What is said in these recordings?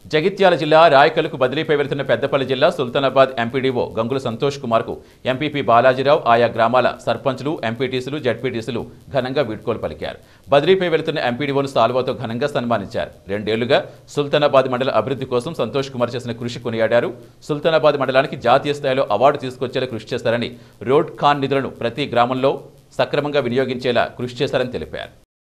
జగిత్యాల జిల్లా రాయకల్కు బదిలీపై వెళ్తున్న పెద్దపల్లి జిల్లా సుల్తానాబాద్ ఎంపీడీఓ గంగుల సంతోష్ కుమార్కు ఎంపీపీ బాలాజీరావు ఆయా గ్రామాల సర్పంచులు ఎంపీటీసీలు జడ్పీటీసీలు ఘనంగా వీడ్కోలు పలికారు బదిలీపై వెళ్తున్న ఎంపీడీఓను సాల్వాతో ఘనంగా సన్మానించారు రెండేళ్లుగా సుల్తానాబాద్ మండల అభివృద్ధి కోసం సంతోష్ కుమార్ చేసిన కృషి కొనియాడారు సుల్తానాబాద్ మండలానికి జాతీయ స్థాయిలో అవార్డు తీసుకొచ్చేలా కృషి చేస్తారని రోడ్ ఖాన్ నిధులను ప్రతి గ్రామంలో సక్రమంగా వినియోగించేలా కృషి చేశారని తెలిపారు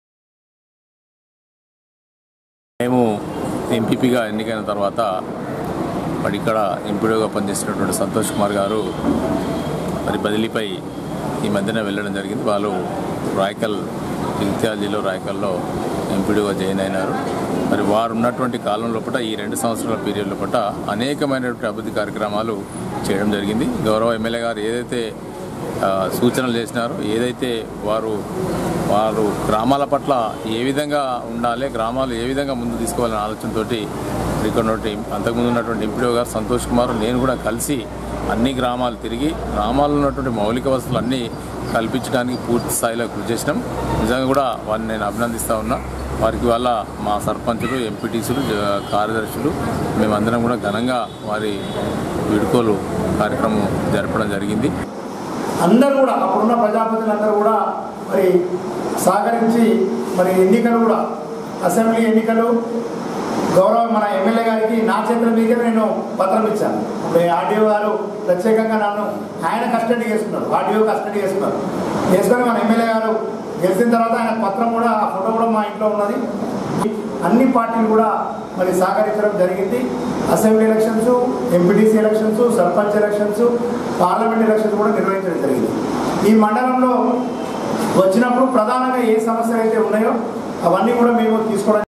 మేము ఎంపీపీగా ఎన్నికైన తర్వాత మరి ఇక్కడ ఎంపీడీగా పనిచేసినటువంటి సంతోష్ కుమార్ గారు మరి బదిలీపై ఈ మధ్యన వెళ్ళడం జరిగింది వాళ్ళు రాయకల్ జగిత్యాల జిల్లా రాయకల్లో ఎంపీడీగా జాయిన్ అయినారు మరి వారు ఉన్నటువంటి కాలం లోపల ఈ రెండు సంవత్సరాల పీరియడ్ లోపల అనేకమైనటువంటి అభివృద్ధి కార్యక్రమాలు చేయడం జరిగింది గౌరవ ఎమ్మెల్యే గారు ఏదైతే ఆ, సూచనలు చేసినారు ఏదైతే వారు వారు గ్రామాల పట్ల ఏ విధంగా ఉండాలి గ్రామాలు ఏ విధంగా ముందు తీసుకోవాలనే ఆలోచనతోటి ఇక్కడ ఉన్నటువంటి అంతకుముందు ఉన్నటువంటి ఎంపీడీ గారు సంతోష్ కుమార్ నేను కూడా కలిసి అన్ని గ్రామాలు తిరిగి గ్రామాల్లో ఉన్నటువంటి మౌలిక వసతులు అన్నీ కల్పించడానికి పూర్తి స్థాయిలో కృషి చేసినాం నిజంగా కూడా వారిని నేను అభినందిస్తా ఉన్నా వారికి వల్ల మా సర్పంచులు ఎంపీటీసీలు జ- కార్యదర్శులు మేమందరం కూడా ఘనంగా వారి వీడుకోలు కార్యక్రమం జరపడం జరిగింది అందరూ కూడా అప్పుడున్న ప్రజాప్రతినిధులందరూ కూడా మరి సహకరించి మరి ఎన్నికలు కూడా అసెంబ్లీ ఎన్నికలు గౌరవ మన ఎమ్మెల్యే గారికి నా చేతుల మీదే నేను పత్రం ఇచ్చాను ఇప్పుడు ఆర్డీఓ గారు ప్రత్యేకంగా నన్ను ఆయన కస్టడీ చేసుకున్నారు ఆర్డీఓ కస్టడీ చేసుకున్నారు చేసుకొని మన ఎమ్మెల్యే గారు గెలిచిన తర్వాత ఆయన పత్రం కూడా ఆ ఫోటో కూడా మా ఇంట్లో ఉన్నది అన్ని పార్టీలు కూడా మరి సహకరించడం జరిగింది assembly elections MPTC elections sarpanch elections parliament elections కూడా నిర్వహించడం జరిగింది ఈ మండలంలో వచ్చినప్పుడు ప్రధానంగా ఏ సమస్యలు అయితే ఉన్నాయో అవన్నీ కూడా మేము తీసుకోవడం